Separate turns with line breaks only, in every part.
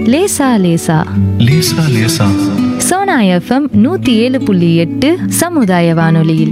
லேசா லேசா
லேசா லேசா
சோனா எஃப்எம் நூத்தி ஏழு புள்ளி எட்டு சமுதாய வானொலியில்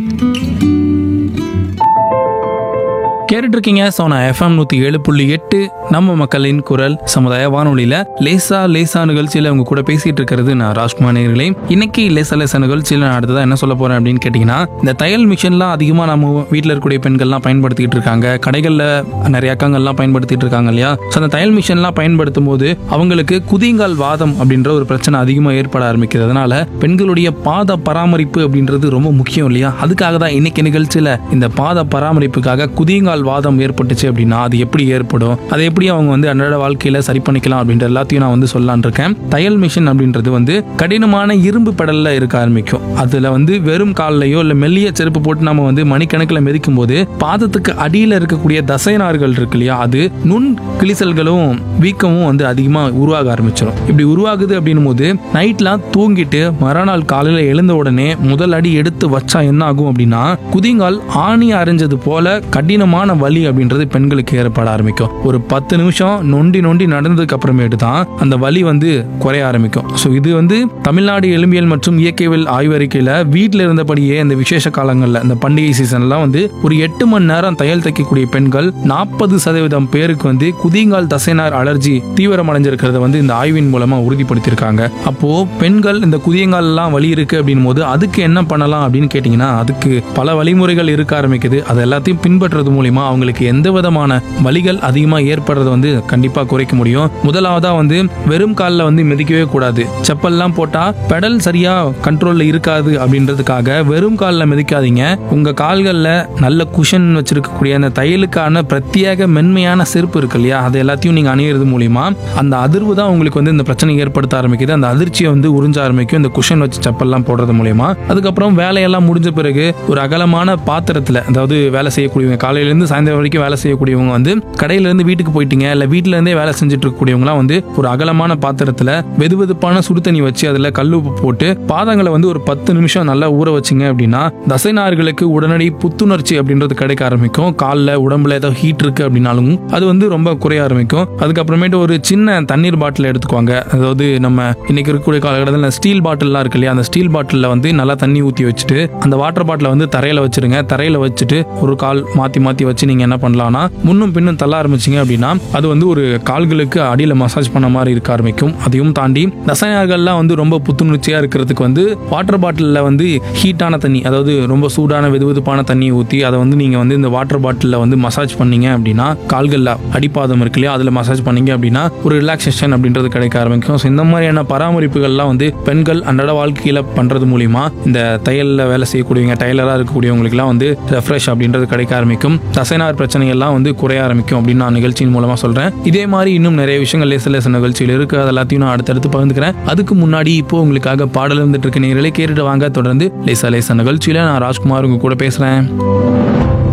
கேட்டுட்டு இருக்கீங்க சோனா எஃப்எம் நூற்றி ஏழு புள்ளி எட்டு நம்ம மக்களின் குரல் சமுதாய வானொலியில் லேசா லேசா நிகழ்ச்சியில் அவங்க கூட பேசிட்டு இருக்கிறது நான் ராஜ்குமார் நேர்களே இன்னைக்கு லேசா லேசா நிகழ்ச்சியில் நான் அடுத்ததான் என்ன சொல்ல போறேன் அப்படின்னு கேட்டிங்கன்னா இந்த தையல் மிஷின்லாம் அதிகமாக நம்ம வீட்டில் இருக்கக்கூடிய பெண்கள்லாம் பயன்படுத்திட்டு இருக்காங்க கடைகளில் நிறைய அக்கங்கள்லாம் பயன்படுத்திட்டு இருக்காங்க இல்லையா ஸோ அந்த தையல் மிஷின்லாம் பயன்படுத்தும் போது அவங்களுக்கு குதிங்கால் வாதம் அப்படின்ற ஒரு பிரச்சனை அதிகமாக ஏற்பட ஆரம்பிக்குது அதனால பெண்களுடைய பாத பராமரிப்பு அப்படின்றது ரொம்ப முக்கியம் இல்லையா அதுக்காக தான் இன்னைக்கு நிகழ்ச்சியில் இந்த பாத பராமரிப்புக்காக குதிங்கால் வாதம் ஏற்பட்டுச்சு அப்படின்னா அது எப்படி ஏற்படும் அதை எப்படி அவங்க வந்து அன்றாட வாழ்க்கையில சரி பண்ணிக்கலாம் அப்படின்ற எல்லாத்தையும் நான் வந்து சொல்லலான் இருக்கேன் தையல் மிஷின் அப்படின்றது வந்து கடினமான இரும்பு பெடல்ல இருக்க ஆரம்பிக்கும் அதுல வந்து வெறும் கால்லையோ இல்ல மெல்லிய செருப்பு போட்டு நம்ம வந்து மணிக்கணக்கில் மிதிக்கும் போது பாதத்துக்கு அடியில இருக்கக்கூடிய தசைநார்கள் இருக்கு இல்லையா அது நுண் கிளிசல்களும் வீக்கமும் வந்து அதிகமா உருவாக ஆரம்பிச்சிடும் இப்படி உருவாகுது அப்படின்னும் போது நைட்லாம் தூங்கிட்டு மறுநாள் காலையில எழுந்த உடனே முதல் அடி எடுத்து வச்சா என்ன ஆகும் அப்படின்னா குதிங்கால் ஆணி அரைஞ்சது போல கடினமான வலி அப்படின்றது பெண்களுக்கு ஏற்பட ஆரம்பிக்கும் ஒரு பத்து நிமிஷம் நொண்டி நொண்டி நடந்ததுக்கு அப்புறமேட்டு தான் அந்த வலி வந்து குறைய ஆரம்பிக்கும் ஸோ இது வந்து தமிழ்நாடு எலும்பியல் மற்றும் இயற்கையல் ஆய்வறிக்கையில வீட்டில் இருந்தபடியே இந்த விசேஷ காலங்களில் இந்த பண்டிகை சீசன்லாம் வந்து ஒரு எட்டு மணி நேரம் தையல் தைக்கக்கூடிய பெண்கள் நாற்பது சதவீதம் பேருக்கு வந்து குதிங்கால் தசைநார் அலர்ஜி தீவிரம் அடைஞ்சிருக்கிறத வந்து இந்த ஆய்வின் மூலமா உறுதிப்படுத்தியிருக்காங்க அப்போ பெண்கள் இந்த குதியங்கால் எல்லாம் வலி இருக்கு அப்படின் போது அதுக்கு என்ன பண்ணலாம் அப்படின்னு கேட்டிங்கன்னா அதுக்கு பல வழிமுறைகள் இருக்க ஆரம்பிக்குது அது எல்லாத்தையும் பின்பற்றுறது மூலியமா அவங்களுக்கு எந்த விதமான வலிகள் அதிகமாக ஏற்படுறத வந்து கண்டிப்பாக குறைக்க முடியும் முதலாவதா வந்து வெறும் காலில் வந்து மிதிக்கவே கூடாது செப்பல்லாம் போட்டா பெடல் சரியா கண்ட்ரோல்ல இருக்காது அப்படின்றதுக்காக வெறும் காலில் மிதிக்காதீங்க உங்க கால்களில் நல்ல குஷன் வச்சிருக்கக்கூடிய அந்த தையலுக்கான பிரத்யேக மென்மையான செருப்பு இருக்கு இல்லையா அது எல்லாத்தையும் நீங்க அணியிறது மூலியமா அந்த அதிர்வு தான் உங்களுக்கு வந்து இந்த பிரச்சனை ஏற்படுத்த ஆரம்பிக்குது அந்த அதிர்ச்சியை வந்து உறிஞ்ச ஆரம்பிக்கும் இந்த குஷன் வச்சு செப்பல்லாம் போடுறது மூலியமா அதுக்கப்புறம் வேலையெல்லாம் முடிஞ்ச பிறகு ஒரு அகலமான பாத்திரத்துல அதாவது வேலை செய்யக்கூடியவங்க காலையில இருந்து சாயந்தரம் வரைக்கும் வேலை செய்யக்கூடியவங்க வந்து கடையில இருந்து வீட்டுக்கு போயிட்டீங்க இல்ல வீட்டுல இருந்தே வேலை செஞ்சுட்டு இருக்கக்கூடியவங்களாம் வந்து ஒரு அகலமான பாத்திரத்துல வெது வெதுப்பான சுடு தண்ணி வச்சு அதுல கல் உப்பு போட்டு பாதங்களை வந்து ஒரு பத்து நிமிஷம் நல்லா ஊற வச்சிங்க அப்படின்னா தசைநார்களுக்கு உடனடி புத்துணர்ச்சி அப்படின்றது கிடைக்க ஆரம்பிக்கும் காலில் உடம்புல ஏதோ ஹீட் இருக்கு அப்படின்னாலும் அது வந்து ரொம்ப குறைய ஆரம்பிக்கும் அதுக்கப்புறமேட்டு ஒரு சின்ன தண்ணீர் பாட்டில் எடுத்துக்குவாங்க அதாவது நம்ம இன்னைக்கு இருக்கக்கூடிய காலகட்டத்தில் ஸ்டீல் பாட்டில்லாம் இருக்கு இல்லையா அந்த ஸ்டீல் பாட்டிலில் வந்து நல்லா தண்ணி ஊற்றி வச்சுட்டு அந்த வாட்டர் பாட்டிலை வந்து தரையில வச்சிருங்க தரையில வச்சுட்டு ஒரு கால் மாத்தி மாத்தி வச்சு நீங்க என்ன பண்ணலாம்னா முன்னும் பின்னும் தள்ள ஆரம்பிச்சீங்க அப்படின்னா அது வந்து ஒரு கால்களுக்கு அடியில மசாஜ் பண்ண மாதிரி இருக்க ஆரம்பிக்கும் அதையும் தாண்டி தசைநார்கள்லாம் வந்து ரொம்ப புத்துணர்ச்சியா இருக்கிறதுக்கு வந்து வாட்டர் பாட்டிலில் வந்து ஹீட்டான தண்ணி அதாவது ரொம்ப சூடான வெதுவெதுப்பான தண்ணியை ஊற்றி அதை வந்து நீங்க வந்து இந்த வாட்டர் பாட்டிலில் வந்து மசாஜ் பண்ணீங்க அப்படின்னா கால்களில் அடிப்பாதம் இருக்கு இல்லையா அதில் மசாஜ் பண்ணீங்க அப்படின்னா ஒரு ரிலாக்ஸேஷன் அப்படின்றது கிடைக்க ஆரம்பிக்கும் ஸோ இந்த மாதிரியான பராமரிப்புகள்லாம் வந்து பெண்கள் அன்றாட வாழ்க்கையில பண்றது மூலியமா இந்த தையல்ல வேலை செய்யக்கூடியவங்க டைலராக இருக்கக்கூடியவங்களுக்குலாம் வந்து ரெஃப்ரெஷ் அப்படின்றது கிடைக்க ஆரம்பிக்கும் தசைநார் பிரச்சனை எல்லாம் வந்து குறைய ஆரம்பிக்கும் அப்படின்னு நான் நிகழ்ச்சியின் மூலமா சொல்றேன் இதே மாதிரி இன்னும் நிறைய விஷயங்கள் லேச லேச நிகழ்ச்சியில் இருக்கு அது எல்லாத்தையும் நான் அடுத்தடுத்து பகிர்ந்துக்கிறேன் அதுக்கு முன்னாடி இப்போ உங்களுக்காக பாடல் இருந்துட்டு இருக்க நேரலை கேட்டுட்டு வாங்க தொடர்ந்து லேசா லேச நிகழ்ச்சியில நான் ராஜ்குமார் உங்க கூட பேசுறேன்